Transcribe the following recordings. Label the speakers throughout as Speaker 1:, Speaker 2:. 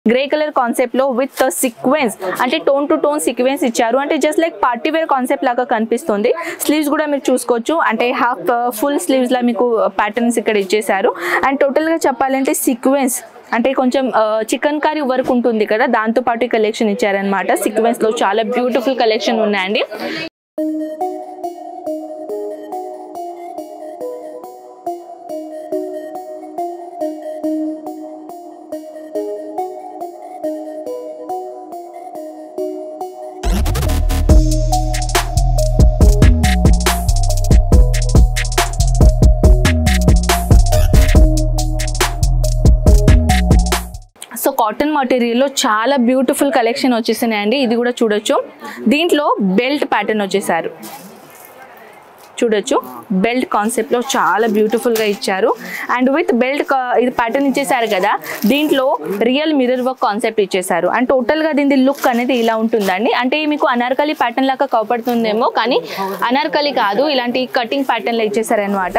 Speaker 1: grey colour concept లో with sequence అంటే tone to tone sequence ఇచ్చారు అంటే just like party wear concept లాగా కనిపిస్తుంది స్లీవ్స్ కూడా మీరు చూసుకోవచ్చు అంటే హాఫ్ ఫుల్ స్లీవ్స్ లా మీకు ప్యాటర్న్స్ ఇక్కడ ఇచ్చేసారు అండ్ టోటల్ గా చెప్పాలంటే సీక్వెన్స్ అంటే కొంచెం చికెన్ కర్రీ వర్క్ ఉంటుంది కదా దాంతో పాటు ఈ కలెక్షన్ ఇచ్చారనమాట సీక్వెన్స్ లో చాలా బ్యూటిఫుల్ కలెక్షన్ ఉన్నాయండి సో కాటన్ మటీరియల్లో చాలా బ్యూటిఫుల్ కలెక్షన్ వచ్చేసినాయండి ఇది కూడా చూడొచ్చు దీంట్లో బెల్ట్ ప్యాటర్న్ వచ్చేసారు చూడొచ్చు బెల్ట్ కాన్సెప్ట్లో చాలా బ్యూటిఫుల్గా ఇచ్చారు అండ్ విత్ బెల్ట్ ఇది ప్యాటర్న్ ఇచ్చేసారు కదా దీంట్లో రియల్ మిర్రర్ వర్క్ కాన్సెప్ట్ ఇచ్చేసారు అండ్ టోటల్గా దీని లుక్ అనేది ఇలా ఉంటుందండి అంటే మీకు అనార్కలి ప్యాటర్న్ లాగా కవపడుతుందేమో కానీ అనార్కలి కాదు ఇలాంటి కటింగ్ ప్యాటర్న్లో ఇచ్చేసారనమాట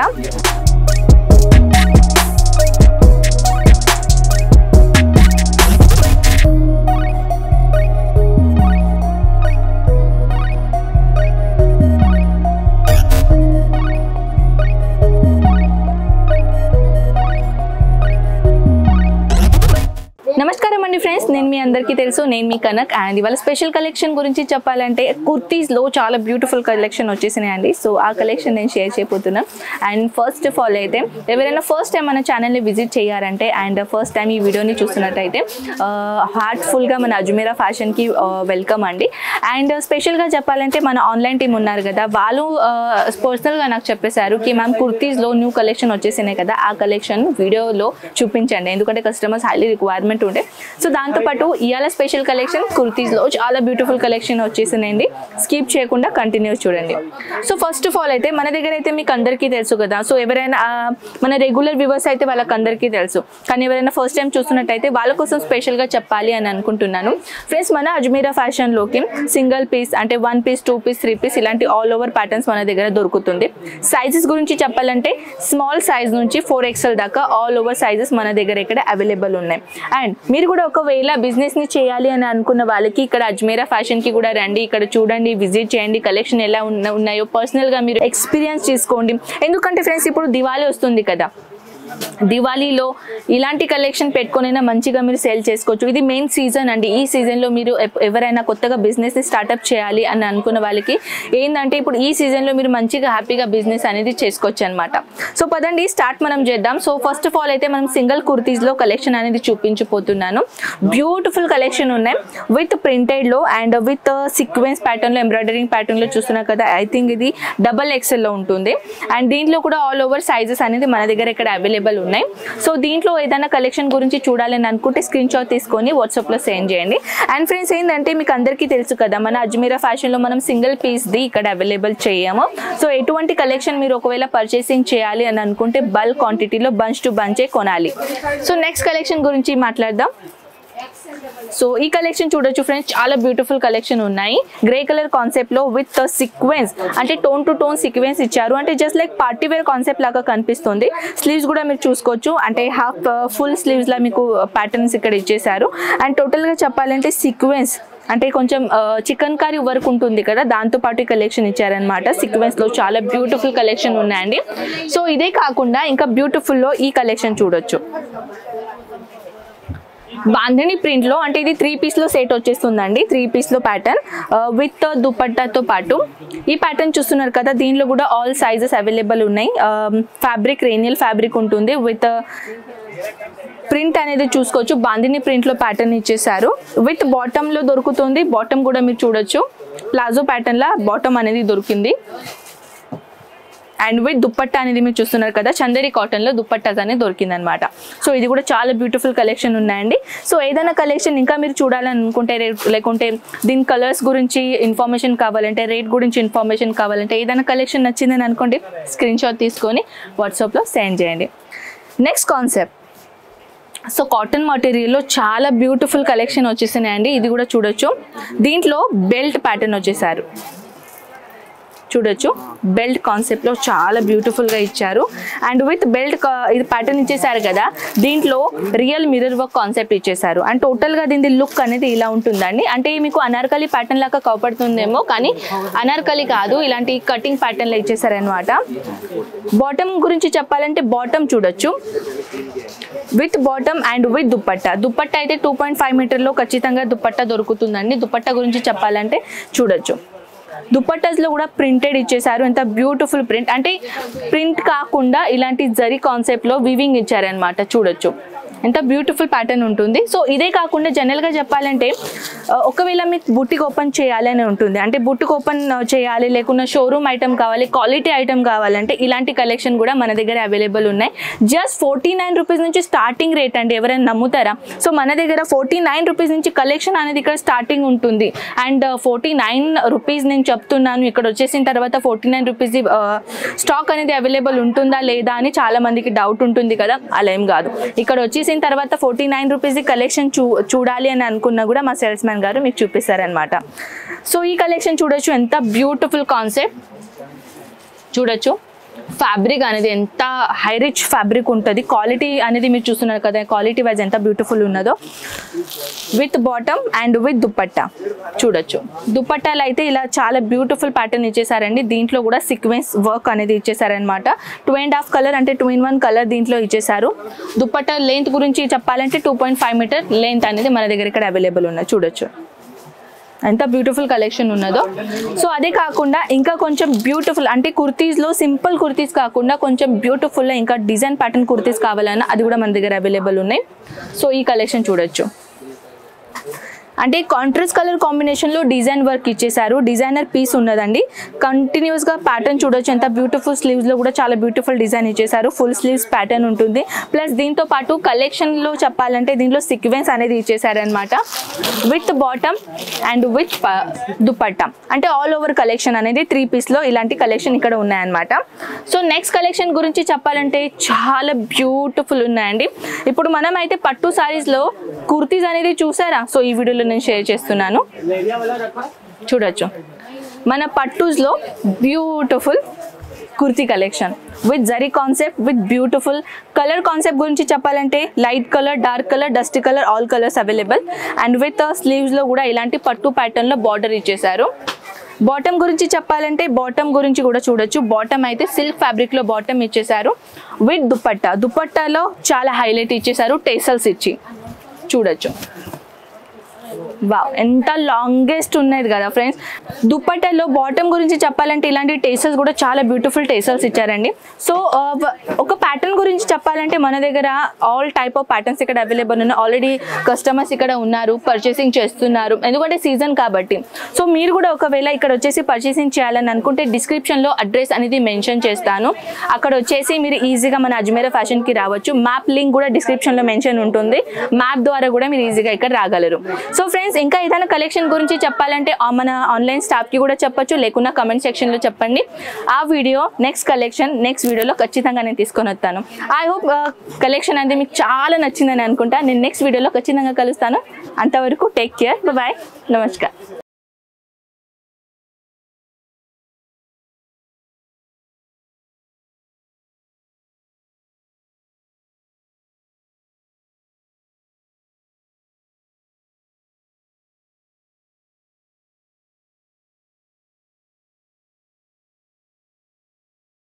Speaker 1: నమస్కారం అండి ఫ్రెండ్స్ నేను మీ అందరికీ తెలుసు నేను మీ కనక్ అండ్ ఇవాళ స్పెషల్ కలెక్షన్ గురించి చెప్పాలంటే కుర్తీస్లో చాలా బ్యూటిఫుల్ కలెక్షన్ వచ్చేసినాయి అండి సో ఆ కలెక్షన్ నేను షేర్ చేయబోతున్నాను అండ్ ఫస్ట్ ఆఫ్ ఆల్ అయితే ఎవరైనా ఫస్ట్ టైం మన ఛానల్ని విజిట్ చేయాలంటే అండ్ ఫస్ట్ టైం ఈ వీడియోని చూస్తున్నట్టయితే హార్ట్ఫుల్గా మన అజ్మీరా ఫ్యాషన్కి వెల్కమ్ అండి అండ్ స్పెషల్గా చెప్పాలంటే మన ఆన్లైన్ టీం ఉన్నారు కదా వాళ్ళు పర్సనల్గా నాకు చెప్పేశారు కి మ్యామ్ కుర్తీస్లో న్యూ కలెక్షన్ వచ్చేసినాయి కదా ఆ కలెక్షన్ వీడియోలో చూపించండి ఎందుకంటే కస్టమర్స్ హైలీ రిక్వైర్మెంట్ ఉండే సో దాంతోపాటు ఇవాళ స్పెషల్ కలెక్షన్ కుర్తీస్లో చాలా బ్యూటిఫుల్ కలెక్షన్ వచ్చేసినాయండి స్కిప్ చేయకుండా కంటిన్యూస్ చూడండి సో ఫస్ట్ ఆఫ్ ఆల్ అయితే మన దగ్గర అయితే మీకు అందరికీ తెలుసు కదా సో ఎవరైనా ఆ, మన రెగ్యులర్ వ్యూవర్స్ అయితే వాళ్ళకి అందరికీ తెలుసు కానీ ఎవరైనా ఫస్ట్ టైం చూస్తున్నట్టయితే వాళ్ళ కోసం స్పెషల్గా చెప్పాలి అని అనుకుంటున్నాను ఫ్రెండ్స్ మన అజ్మీరా ఫ్యాషన్లోకి సింగిల్ పీస్ అంటే one piece two piece three piece ఇలాంటి ఆల్ ఓవర్ ప్యాటర్న్స్ మన దగ్గర దొరుకుతుంది సైజెస్ గురించి చెప్పాలంటే స్మాల్ సైజ్ నుంచి ఫోర్ ఎక్స్ఎల్ దాకా ఆల్ ఓవర్ సైజెస్ మన దగ్గర ఇక్కడ అవైలబుల్ ఉన్నాయి అండ్ మీరు కూడా ఒకవేళ బిజినెస్ ని చేయాలి అని అనుకున్న వాళ్ళకి ఇక్కడ అజ్మీరా ఫ్యాషన్ కి కూడా రండి ఇక్కడ చూడండి విజిట్ చేయండి కలెక్షన్ ఎలా ఉన్న- ఉన్నాయో పర్సనల్ గా మీరు ఎక్స్పీరియన్స్ తీసుకోండి ఎందుకంటే ఫ్రెండ్స్ ఇప్పుడు దివాళీ వస్తుంది కదా దివాళీలో ఇలాంటి కలెక్షన్ పెట్టుకొనైనా మంచిగా మీరు సేల్ చేసుకోవచ్చు ఇది మెయిన్ సీజన్ అండి ఈ సీజన్లో మీరు ఎప్- ఎవరైనా కొత్తగా బిజినెస్ స్టార్ట్అప్ చేయాలి అని అనుకున్న వాళ్ళకి ఏంటంటే ఇప్పుడు ఈ సీజన్లో మీరు మంచిగా హ్యాపీగా బిజినెస్ అనేది చేసుకోవచ్చు అనమాట సో పదండి స్టార్ట్ మనం చేద్దాం సో ఫస్ట్ ఆఫ్ ఆల్ అయితే మనం సింగిల్ కుర్తీస్లో కలెక్షన్ అనేది చూపించిపోతున్నాను బ్యూటిఫుల్ కలెక్షన్ ఉన్నాయి విత్ ప్రింటెడ్లో అండ్ విత్ సీక్వెన్స్ ప్యాటర్న్లో ఎంబ్రాయిడరింగ్ ప్యాటర్న్లో చూస్తున్నారు కదా ఐ థింక్ ఇది డబల్ ఎక్సెల్లో ఉంటుంది అండ్ దీంట్లో కూడా ఆల్ ఓవర్ సైజెస్ అనేది మన దగ్గర ఇక్కడ అవైలబుల్ ఉన్నాయి సో దీంట్లో ఏదైనా కలెక్షన్ గురించి చూడాలని అనుకుంటే స్క్రీన్ షాట్ తీసుకొని వాట్సాప్లో సెండ్ చేయండి అండ్ ఫ్రెండ్స్ ఏంటంటే మీకు అందరికీ తెలుసు కదా మన అజ్మీరా ఫ్యాషన్లో మనం సింగిల్ పీస్ది ఇక్కడ అవైలబుల్ చేయము సో ఎటువంటి కలెక్షన్ మీరు ఒకవేళ పర్చేసింగ్ చేయాలి అని అనుకుంటే బల్క్ క్వాంటిటీలో బంచ్ టు బంచే కొనాలి సో నెక్స్ట్ కలెక్షన్ గురించి మాట్లాడదాం సో ఈ కలెక్షన్ చూడొచ్చు ఫ్రెండ్స్ చాలా బ్యూటిఫుల్ కలెక్షన్ ఉన్నాయి గ్రే కలర్ కాన్సెప్ట్ లో విత్ సీక్వెన్స్ అంటే టోన్ టు టోన్ సీక్వెన్స్ ఇచ్చారు అంటే just like party wear concept లాగా కనిపిస్తుంది స్లీవ్స్ కూడా మీరు చూసుకోవచ్చు అంటే హాఫ్ ఫుల్ స్లీవ్స్ లా మీకు ప్యాటర్న్స్ ఇక్కడ ఇచ్చేసారు అండ్ టోటల్ గా చెప్పాలంటే సీక్వెన్స్ అంటే కొంచెం చికెన్ కర్రీ వర్క్ ఉంటుంది కదా దాంతో పాటు కలెక్షన్ ఇచ్చారనమాట సీక్వెన్స్ లో చాలా బ్యూటిఫుల్ కలెక్షన్ ఉన్నాయండి సో ఇదే కాకుండా ఇంకా బ్యూటిఫుల్ లో ఈ కలెక్షన్ చూడొచ్చు బాంధని ప్రింట్ లో అంటే ఇది త్రీ పీస్ లో సెట్ వచ్చేస్తుందండి త్రీ పీస్ లో ప్యాటర్న్ విత్ దుపట్టాతో పాటు ఈ ప్యాటర్న్ చూస్తున్నారు కదా దీనిలో కూడా ఆల్ సైజెస్ అవైలబుల్ ఉన్నాయి ఫ్యాబ్రిక్ రేనియల్ ఫ్యాబ్రిక్ ఉంటుంది విత్ ప్రింట్ అనేది చూసుకోవచ్చు బాందిని ప్రింట్ లో ప్యాటర్న్ ఇచ్చేసారు విత్ బాటమ్ లో దొరుకుతుంది బాటమ్ కూడా మీరు చూడొచ్చు ప్లాజో ప్యాటర్న్ లా బాటమ్ అనేది దొరికింది అండ్ విత్ దుప్పట్టా అనేది మీరు చూస్తున్నారు కదా చందేరి కాటన్ లో దుప్పట్టాస్ అనేది దొరికింది అనమాట సో ఇది కూడా చాలా బ్యూటిఫుల్ కలెక్షన్ ఉన్నాయండి సో ఏదైనా కలెక్షన్ ఇంకా మీరు చూడాలని అనుకుంటే రే- లేకుంటే దీని కలర్స్ గురించి ఇన్ఫర్మేషన్ కావాలంటే రేట్ గురించి ఇన్ఫర్మేషన్ కావాలంటే ఏదైనా కలెక్షన్ నచ్చిందని అనుకోండి స్క్రీన్ షాట్ తీసుకొని వాట్సాప్లో సెండ్ చేయండి నెక్స్ట్ కాన్సెప్ట్ సో కాటన్ మటీరియల్లో చాలా బ్యూటిఫుల్ కలెక్షన్ వచ్చేసినాయండి ఇది కూడా చూడొచ్చు దీంట్లో బెల్ట్ ప్యాటర్న్ వచ్చేసారు చూడొచ్చు బెల్ట్ కాన్సెప్ట్ లో చాలా బ్యూటిఫుల్ గా ఇచ్చారు అండ్ విత్ బెల్ట్ ఇది ప్యాటర్న్ ఇచ్చేసారు కదా దీంట్లో రియల్ మిర్రర్ వర్క్ కాన్సెప్ట్ ఇచ్చేసారు అండ్ టోటల్ గా దీని లుక్ అనేది ఇలా ఉంటుందండి అంటే మీకు అనార్కలి ప్యాటర్న్ లాగా కవపడుతుందేమో కానీ అనార్కలి కాదు ఇలాంటి కటింగ్ ప్యాటర్న్ లో ఇచ్చేసారనమాట బాటమ్ గురించి చెప్పాలంటే బాటమ్ చూడొచ్చు with bottom and with dupatta dupatta అయితే టూ పాయింట్ ఫైవ్ మీటర్లో ఖచ్చితంగా దుప్పట్టా దొరుకుతుందండి దుప్పట్టా గురించి చెప్పాలంటే చూడొచ్చు దుప్పట్టాస్లో కూడా ప్రింటెడ్ ఇచ్చేసారు ఎంత బ్యూటిఫుల్ ప్రింట్ అంటే ప్రింట్ కాకుండా ఇలాంటి జరీ కాన్సెప్ట్లో వివింగ్ ఇచ్చారనమాట చూడొచ్చు ఎంత బ్యూటిఫుల్ ప్యాటర్న్ ఉంటుంది సో ఇదే కాకుండా జనరల్గా చెప్పాలంటే ఆ, ఒకవేళ మీకు బుట్టికి ఓపెన్ చేయాలని ఉంటుంది అంటే బుట్టికి ఓపెన్ చేయాలి లేకున్నా షోరూమ్ ఐటమ్ కావాలి క్వాలిటీ ఐటమ్ కావాలంటే ఇలాంటి కలెక్షన్ కూడా మన దగ్గర అవైలబుల్ ఉన్నాయి జస్ట్ ఫోర్టీ నైన్ రూపీస్ నుంచి స్టార్టింగ్ రేట్ అండి ఎవరైనా నమ్ముతారా సో మన దగ్గర ఫోర్టీ నైన్ రూపీస్ నుంచి కలెక్షన్ అనేది ఇక్కడ స్టార్టింగ్ ఉంటుంది అండ్ ఫోర్టీ నైన్ రూపీస్ నేను చెప్తున్నాను ఇక్కడ వచ్చేసిన తర్వాత ఫోర్టీ నైన్ రూపీస్ స్టాక్ అనేది అవైలబుల్ ఉంటుందా లేదా అని చాలా మందికి డౌట్ ఉంటుంది కదా అలా ఏం కాదు ఇక్కడ వచ్చేసిన తర్వాత ఫోర్టీ నైన్ రూపీస్ కలెక్షన్ చూ చూడాలి అని అనుకున్నా కూడా మా సేల్స్ మ్యాన్ గారు మీకు చూపిస్తారనమాట సో ఈ కలెక్షన్ చూడొచ్చు ఎంత బ్యూటిఫుల్ కాన్సెప్ట్ చూడొచ్చు ఫ్యాబ్రిక్ అనేది ఎంత హై రిచ్ ఫ్యాబ్రిక్ ఉంటుంది క్వాలిటీ అనేది మీరు చూస్తున్నారు కదా క్వాలిటీ వైజ్ ఎంత బ్యూటిఫుల్ ఉన్నదో with bottom and with dupatta చూడొచ్చు దుపట్టాలు అయితే ఇలా చాలా బ్యూటిఫుల్ ప్యాటర్న్ ఇచ్చేసారండి దీంట్లో కూడా సీక్వెన్స్ వర్క్ అనేది ఇచ్చేసారనమాట టూ అండ్ హాఫ్ కలర్ అంటే టూ ఇన్ వన్ కలర్ దీంట్లో ఇచ్చేసారు దుపట్టా లెంత్ గురించి చెప్పాలంటే two point five metre length అనేది మన దగ్గర ఇక్కడ అవైలబుల్ ఉన్నది చూడొచ్చు ఎంత బ్యూటిఫుల్ కలెక్షన్ ఉన్నదో సో అదే కాకుండా ఇంకా కొంచెం బ్యూటిఫుల్ అంటే కుర్తీస్లో సింపుల్ కుర్తీస్ కాకుండా కొంచెం బ్యూటిఫుల్ ఇంకా డిజైన్ ప్యాటర్న్ కుర్తీస్ కావాలన్నా అది కూడా మన దగ్గర అవైలబుల్ ఉన్నాయి సో ఈ కలెక్షన్ చూడొచ్చు అంటే కాంట్రాస్ట్ కలర్ కాంబినేషన్లో డిజైన్ వర్క్ ఇచ్చేసారు డిజైనర్ పీస్ ఉన్నదండి కంటిన్యూస్గా ప్యాటర్న్ చూడొచ్చు ఎంత బ్యూటిఫుల్ స్లీవ్స్లో కూడా చాలా బ్యూటిఫుల్ డిజైన్ ఇచ్చేసారు ఫుల్ స్లీవ్స్ ప్యాటర్న్ ఉంటుంది ప్లస్ దీంతో పాటు కలెక్షన్లో చెప్పాలంటే దీంట్లో సీక్వెన్స్ అనేది ఇచ్చేసారనమాట with bottom and with dupatta అంటే ఆల్ ఓవర్ కలెక్షన్ అనేది త్రీ పీస్లో ఇలాంటి కలెక్షన్ ఇక్కడ ఉన్నాయన్నమాట సో నెక్స్ట్ కలెక్షన్ గురించి చెప్పాలంటే చాలా బ్యూటిఫుల్ ఉన్నాయండి ఇప్పుడు మనం అయితే పట్టు సారీస్లో కుర్తీస్ అనేది చూసారా సో ఈ వీడియోలో నేను షేర్ చేస్తున్నాను చూడొచ్చు మన పట్టూస్లో beautiful kurti collection with zari concept with beautiful colour concept గురించి చెప్పాలంటే light colour dark colour dust colour all colours available and with స్లీవ్స్లో కూడా ఇలాంటి పట్టు ప్యాటర్న్లో బార్డర్ ఇచ్చేసారు బాటమ్ గురించి చెప్పాలంటే బాటమ్ గురించి కూడా చూడొచ్చు బాటమ్ అయితే సిల్క్ ఫ్యాబ్రిక్లో బాటమ్ ఇచ్చేసారు విత్ దుపట్టా దుపట్టాలో చాలా హైలైట్ ఇచ్చేసారు టేసల్స్ ఇచ్చి చూడొచ్చు వావ్ ఎంత లాంగెస్ట్ ఉన్నది కదా ఫ్రెండ్స్ దుప్పట్టలో బాటమ్ గురించి చెప్పాలంటే ఇలాంటి టేసల్స్ కూడా చాలా బ్యూటిఫుల్ టేసల్స్ ఇచ్చారండి సో ఒక ప్యాటర్న్ గురించి చెప్పాలంటే మన దగ్గర ఆల్ టైప్ ఆఫ్ ప్యాటర్న్స్ ఇక్కడ అవైలబుల్ ఉన్నాయి ఆల్రెడీ కస్టమర్స్ ఇక్కడ ఉన్నారు పర్చేసింగ్ చేస్తున్నారు ఎందుకంటే సీజన్ కాబట్టి సో మీరు కూడా ఒకవేళ ఇక్కడ వచ్చేసి పర్చేసింగ్ చేయాలని అనుకుంటే డిస్క్రిప్షన్లో అడ్రస్ అనేది మెన్షన్ చేస్తాను అక్కడ వచ్చేసి మీరు ఈజీగా మన అజ్మీరా ఫ్యాషన్కి రావచ్చు మ్యాప్ లింక్ కూడా డిస్క్రిప్షన్లో మెన్షన్ ఉంటుంది మ్యాప్ ద్వారా కూడా మీరు ఈజీగా ఇక్కడ రాగలరు సో ఫ్రెండ్స్ ఇంకా ఏదైనా కలెక్షన్ గురించి చెప్పాలంటే ఆ మన ఆన్లైన్ స్టాఫ్కి కూడా చెప్పొచ్చు లేకున్నా కమెంట్ సెక్షన్లో చెప్పండి ఆ వీడియో నెక్స్ట్ కలెక్షన్ నెక్స్ట్ వీడియోలో ఖచ్చితంగా నేను తీసుకొని వస్తాను ఐ హోప్ కలెక్షన్ అనేది మీకు చాలా నచ్చిందని అనుకుంటా నేను నెక్స్ట్ వీడియోలో ఖచ్చితంగా కలుస్తాను అంతవరకు టేక్ కేర్ బాయ్ నమస్కారం